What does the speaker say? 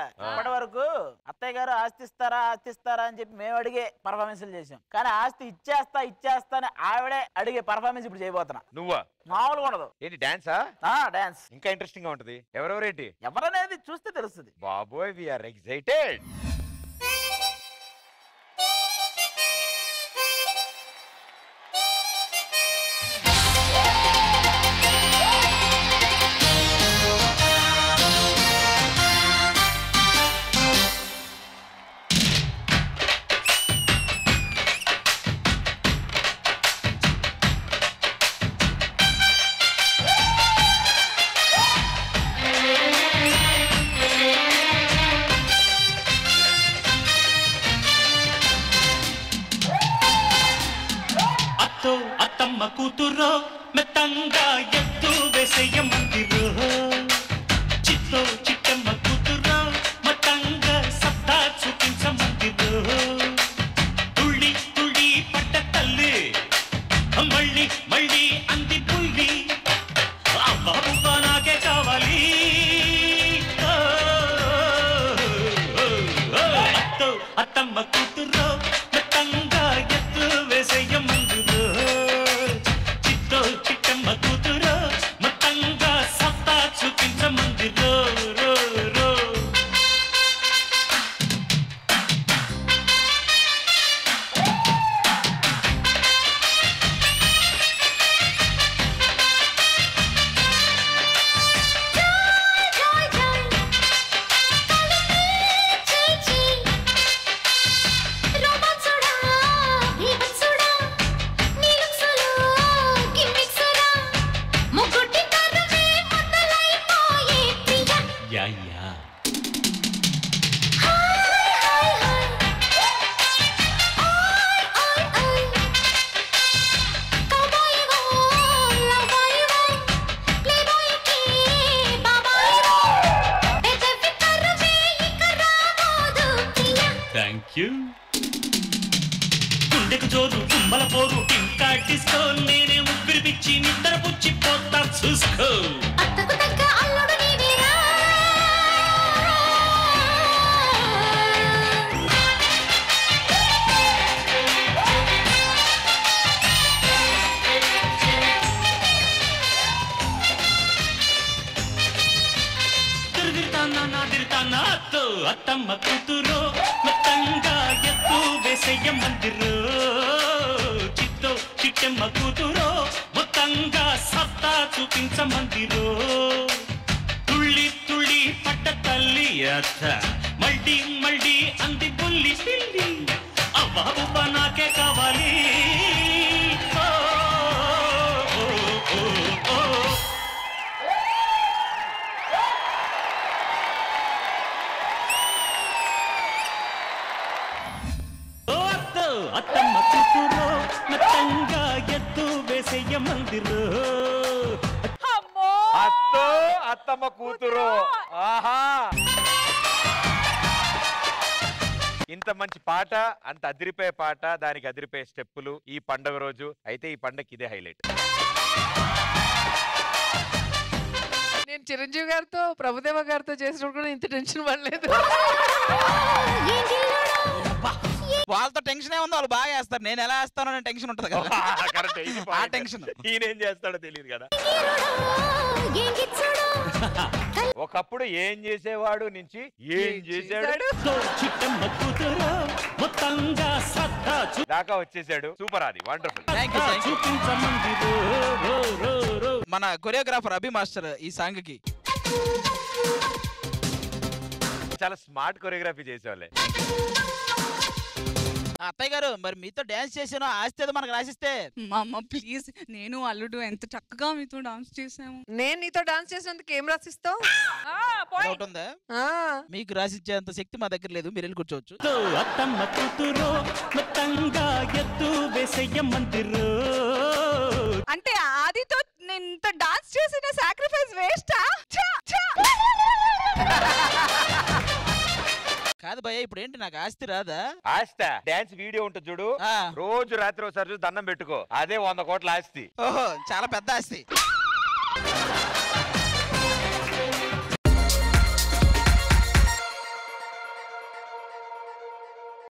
ఇప్పటి వరకు అత్తయ్య గారు ఆస్తి ఇస్తారా ఆస్తి ఇస్తారా అని చెప్పి మేము అడిగే పర్ఫార్మెన్స్లు చేసాం కానీ ఆస్తి ఇచ్చేస్తా ఇచ్చేస్తా అని ఆవిడే అడిగే పర్ఫార్మెన్స్ ఇప్పుడు చేయబోతున్నా నువ్వా మామూలుగా ఉండదు ఏంటి డాన్సా ఆ డాన్స్ ఇంకా ఇంట్రెస్టింగ్ గా ఉంటది ఎవరెవరేంటి ఎవరనేది చూస్తే తెలుస్తుంది బాబోయ్ వీఆర్ ఎక్సైటెడ్ అత్తో అత్తమ్మ కూతురో మెత్తంగా ఎత్తు వేసేయ మందిరో చిత్తో చిట్టమ్మ కూతురో మతంగా సత్తా చూపించ మందిరో తుళ్ళి తుళ్ళి పట్ట తల్లి మళ్ళీ మళ్ళీ అంది పుల్లి అబ్బా నాకే కావాలి ఓ, ఓ, ఓ, అత్తో అత్తమ్మ కూతురో మెత్తంగా ఎత్తు వేసేయ మందురో చిత్తో చిట్టమ్మ కూతురో మొత్తంగా సత్తా చూపించ మందిరో రో రో యా యా థ్యాంక్ యూ గుండెకు జోరు తుమ్మల పోరు ఇంకా డిస్కో నేనే ముగ్గురు పిచ్చి నిద్ర పుచ్చి పోతా చూసుకో తిరుగుతానా నా తిరుగుతానా అత్తో అత్తమ్మ కూతురు మొత్తంగా ఎత్తు వేసయ్య మందిరు చిత్తో చిట్టమ్మ కూతురు మొత్తంగా సత్తా చూపించ మందిరు తుళ్ళి తుళ్ళి పట్ట తల్లి అత్త మళ్ళీ మళ్ళీ అంది బుల్లి పిల్లి అవ్వ నాకే కావాలి ఓ, ఓ, ఓ, ఓ. ఓ అత్తో అత్తమ్మ కూతురు మెత్తంగా ఎత్తు వేసేయ మందిరు అత్తో అత్తమ్మ కూతురు ఆహా ఇంత మంచి పాట అంత అదిరిపోయే పాట దానికి అదిరిపోయే స్టెప్పులు ఈ పండగ రోజు అయితే ఈ పండగకి ఇదే హైలైట్ నేను చిరంజీవి గారితో ప్రభుదేవ గారితో చేసినప్పుడు కూడా ఇంత టెన్షన్ పడలేదు వాళ్ళతో టెన్షన్ ఏముందో వాళ్ళు బాగా వేస్తారు నేను ఎలా వేస్తానో అనే టెన్షన్ ఉంటుంది కదా కరెక్ట్ ఆ టెన్షన్ ఈయన ఏం చేస్తాడో తెలియదు కదా ఒకప్పుడు ఏం చేసేవాడు నుంచి ఏం చేశాడు చిట్టమ్మ కూతురు మొత్తంగా సత్తా చూ- దాకా వచ్చేసాడు సూపర్ అది wonderful thank you thank you చూపించ మందిరు రో, రో, రో. మన కొరియోగ్రాఫర్ అభి మాస్టర్ ఈ సాంగ్ కి చాలా స్మార్ట్ కొరియోగ్రఫీ చేసేవాళ్ళే ఆ అత్తయ్య గారు మరి మీతో డాన్స్ చేసాను ఆస్తి ఏదో మనకు రాసిస్తే మా అమ్మ ప్లీజ్ నేను అల్లుడు ఎంత చక్కగా మీతో డాన్స్ చేసాము నేను నీతో డాన్స్ చేసినందుకు ఏం రాసిస్తావు డౌట్ ఉందా మీకు రాసిచ్చేంత శక్తి మా దగ్గర లేదు మీరు వెళ్ళి కూర్చోవచ్చు తో అత్తమ్మ కూతురు మొత్తంగా ఎత్తు వేసయ్య మందిరు అంటే ఆదితో నేను ఇంత డాన్స్ చేసిన సాక్రిఫైస్ వేస్టా కాదు భయ్య ఇప్పుడు ఏంటి నాకు ఆస్తి రాదా ఆస్త డాన్స్ వీడియో ఉంటుంది చూడు ఆ. రోజు రాత్రి ఒకసారి చూసి దండం పెట్టుకో అదే వంద కోట్ల ఆస్తి ఓహో చాలా పెద్ద ఆస్తి